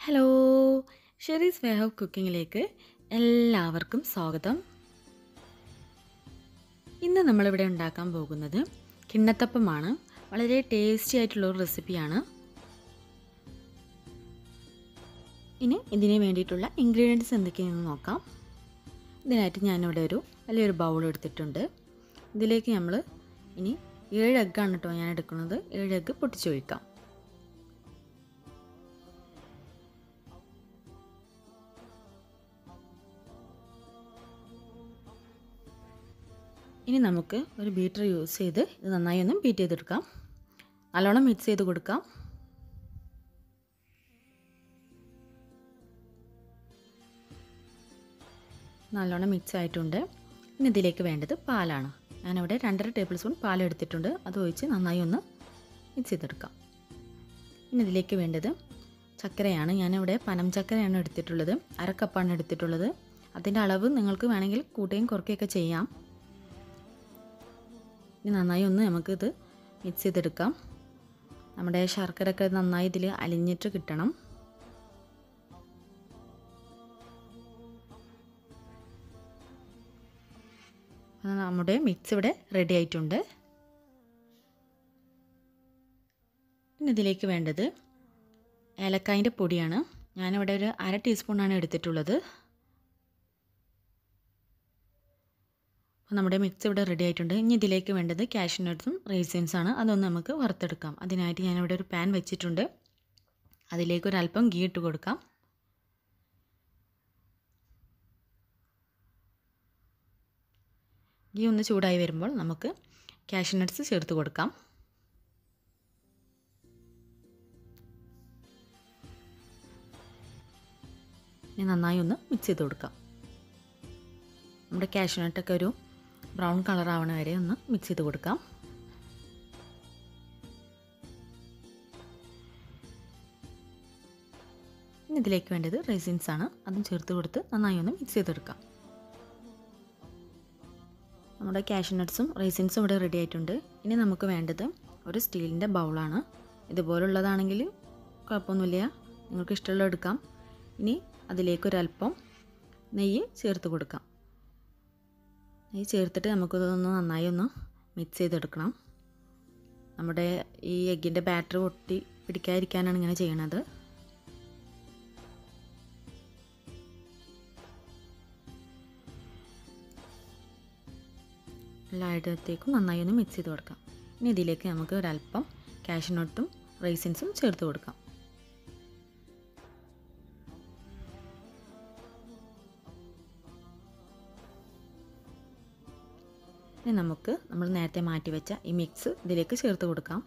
hello Sheri's way of കുക്കിങ്ങിലേക്ക് എല്ലാവർക്കും സ്വാഗതം ഇന്ന് നമ്മളിവിടെ ഉണ്ടാക്കാൻ പോകുന്നത് കിണ്ണത്തപ്പമാണ് വളരെ ടേസ്റ്റി ആയിട്ടുള്ള ഒരു റെസിപ്പിയാണ് ഇനി ഇതിന് വേണ്ടിയിട്ടുള്ള ഇൻഗ്രീഡിയൻസ് എന്തൊക്കെയാണെന്ന് നോക്കാം ഇതിനായിട്ട് ഞാനിവിടെ ഒരു വലിയൊരു ബൗൾ എടുത്തിട്ടുണ്ട് ഇതിലേക്ക് നമ്മൾ ഇനി ഏഴ് എഗ്ഗാണ് കേട്ടോ ഞാൻ എടുക്കുന്നത് ഏഴ് എഗ്ഗ് പൊട്ടിച്ചൊഴിക്കാം ഇനി നമുക്ക് ഒരു ബീറ്റർ യൂസ് ചെയ്ത് ഇത് നന്നായി ഒന്ന് ബീറ്റ് ചെയ്തെടുക്കാം നല്ലോണം മിക്സ് ചെയ്ത് കൊടുക്കാം നല്ലോണം മിക്സ് ആയിട്ടുണ്ട് ഇനി ഇതിലേക്ക് വേണ്ടത് പാലാണ് ഞാനിവിടെ രണ്ടര ടേബിൾ സ്പൂൺ പാൽ എടുത്തിട്ടുണ്ട് അത് ഒഴിച്ച് നന്നായി ഒന്ന് മിക്സ് ചെയ്തെടുക്കാം ഇനി ഇതിലേക്ക് വേണ്ടത് ചക്കരയാണ് ഞാനിവിടെ പനം ചക്കരയാണ് എടുത്തിട്ടുള്ളത് അര കപ്പാണ് എടുത്തിട്ടുള്ളത് അതിൻ്റെ അളവ് നിങ്ങൾക്ക് വേണമെങ്കിൽ കൂട്ടുകയും കുറയ്ക്കുകയൊക്കെ ചെയ്യാം ഇനി നന്നായി ഒന്ന് നമുക്കിത് മിക്സ് ചെയ്തെടുക്കാം നമ്മുടെ ശർക്കരയൊക്കെ നന്നായി ഇതിൽ അലിഞ്ഞിട്ട് കിട്ടണം നമ്മുടെ മിക്സ് ഇവിടെ റെഡി ആയിട്ടുണ്ട് പിന്നെ ഇതിലേക്ക് വേണ്ടത് ഏലക്കായിൻ്റെ പൊടിയാണ് ഞാനിവിടെ ഒരു അര ടീസ്പൂണാണ് എടുത്തിട്ടുള്ളത് അപ്പോൾ നമ്മുടെ മിക്സ് ഇവിടെ റെഡി ആയിട്ടുണ്ട് ഇനി ഇതിലേക്ക് വേണ്ടത് കാഷ്യൂനട്ട്സും റേസിൻസ് ആണ് അതൊന്ന് നമുക്ക് വറുത്തെടുക്കാം അതിനായിട്ട് ഞാനിവിടെ ഒരു പാൻ വെച്ചിട്ടുണ്ട് അതിലേക്ക് ഒരു അല്പം ഗീ ഇട്ട് കൊടുക്കാം ഗീ ഒന്ന് ചൂടായി വരുമ്പോൾ നമുക്ക് കാഷ്യൂനട്ട്സ് ചേർത്ത് കൊടുക്കാം ഇനി നന്നായി ഒന്ന് മിക്സ് ചെയ്ത് കൊടുക്കാം നമ്മുടെ കാഷ്യൂനട്ടൊക്കെ ഒരു ബ്രൗൺ കളർ ആവണ വരെ ഒന്ന് മിക്സ് ചെയ്ത് കൊടുക്കാം ഇനി ഇതിലേക്ക് വേണ്ടത് റൈസിൻസ് ആണ് അതും ചേർത്ത് കൊടുത്ത് നന്നായി ഒന്ന് മിക്സ് ചെയ്തെടുക്കാം നമ്മുടെ കാഷ്യൂനട്ട്സും റൈസിൻസും ഇവിടെ റെഡി ആയിട്ടുണ്ട് ഇനി നമുക്ക് വേണ്ടത് ഒരു സ്റ്റീലിൻ്റെ ബൗളാണ് ഇതുപോലുള്ളതാണെങ്കിൽ കുഴപ്പമൊന്നുമില്ല നിങ്ങൾക്ക് ഇഷ്ടമുള്ള എടുക്കാം ഇനി അതിലേക്കൊരല്പം നെയ്യ് ചേർത്ത് കൊടുക്കാം നെയ്യ് ചേർത്തിട്ട് നമുക്കിതൊന്ന് നന്നായി ഒന്ന് മിക്സ് ചെയ്തെടുക്കണം നമ്മുടെ ഈ എഗ്ഗിൻ്റെ ബാറ്റർ പൊട്ടി പിടിക്കാതിരിക്കാനാണ് ഇങ്ങനെ ചെയ്യണത് എല്ലായിടത്തേക്കും നന്നായി ഒന്ന് മിക്സ് ചെയ്ത് കൊടുക്കാം ഇനി ഇതിലേക്ക് നമുക്ക് ഒരല്പം കാഷ്നട്ടും റൈസിൻസും ചേർത്ത് കൊടുക്കാം ഇനി നമുക്ക് നമ്മൾ നേരത്തെ മാറ്റി വെച്ച ഈ മിക്സ് ഇതിലേക്ക് ചേർത്ത് കൊടുക്കാം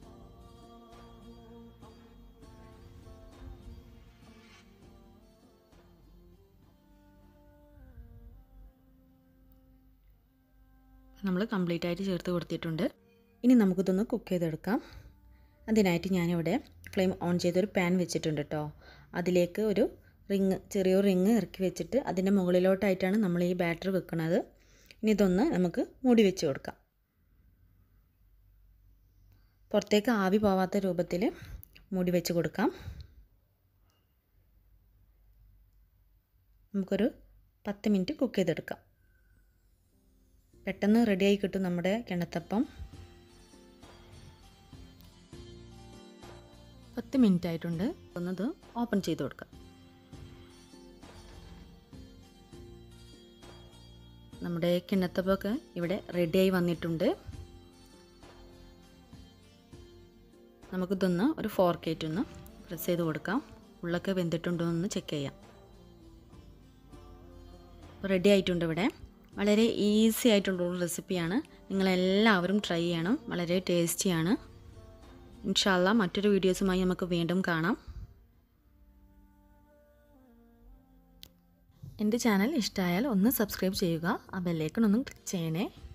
നമ്മൾ കംപ്ലീറ്റ് ആയിട്ട് ചേർത്ത് കൊടുത്തിട്ടുണ്ട് ഇനി നമുക്കിതൊന്ന് കുക്ക് ചെയ്തെടുക്കാം അതിനായിട്ട് ഞാനിവിടെ ഫ്ലെയിം ഓൺ ചെയ്തൊരു പാൻ വെച്ചിട്ടുണ്ട് കേട്ടോ അതിലേക്ക് ഒരു റിങ് ചെറിയൊരു റിങ് ഇറക്കി വെച്ചിട്ട് അതിൻ്റെ മുകളിലോട്ടായിട്ടാണ് നമ്മൾ ഈ ബാറ്റർ വെക്കുന്നത് ഇനി ഇതൊന്ന് നമുക്ക് മൂടി വെച്ച് കൊടുക്കാം പുറത്തേക്ക് ആവി പോവാത്ത രൂപത്തിൽ മൂടി വെച്ച് കൊടുക്കാം നമുക്കൊരു പത്ത് മിനിറ്റ് കുക്ക് ചെയ്തെടുക്കാം പെട്ടെന്ന് റെഡിയായി കിട്ടും നമ്മുടെ കിണത്തപ്പം പത്ത് മിനിറ്റ് ആയിട്ടുണ്ട് ഒന്നത് ഓപ്പൺ ചെയ്ത് കൊടുക്കാം നമ്മുടെ കിണ്ണത്തപ്പൊക്കെ ഇവിടെ റെഡിയായി വന്നിട്ടുണ്ട് നമുക്കിതൊന്ന് ഒരു ഫോർക്കേറ്റ് ഒന്ന് പ്രസ് ചെയ്ത് കൊടുക്കാം ഉള്ളൊക്കെ വെന്തിട്ടുണ്ടോ എന്ന് ചെക്ക് ചെയ്യാം റെഡി ആയിട്ടുണ്ട് ഇവിടെ വളരെ ഈസി ആയിട്ടുള്ളൊരു റെസിപ്പിയാണ് നിങ്ങളെല്ലാവരും ട്രൈ ചെയ്യണം വളരെ ടേസ്റ്റിയാണ് ഇൻഷാല്ല മറ്റൊരു വീഡിയോസുമായി നമുക്ക് വീണ്ടും കാണാം എൻ്റെ ചാനൽ ഇഷ്ടമായാൽ ഒന്ന് സബ്സ്ക്രൈബ് ചെയ്യുക ആ ബെല്ലൈക്കൺ ഒന്നും ക്ലിക്ക് ചെയ്യണേ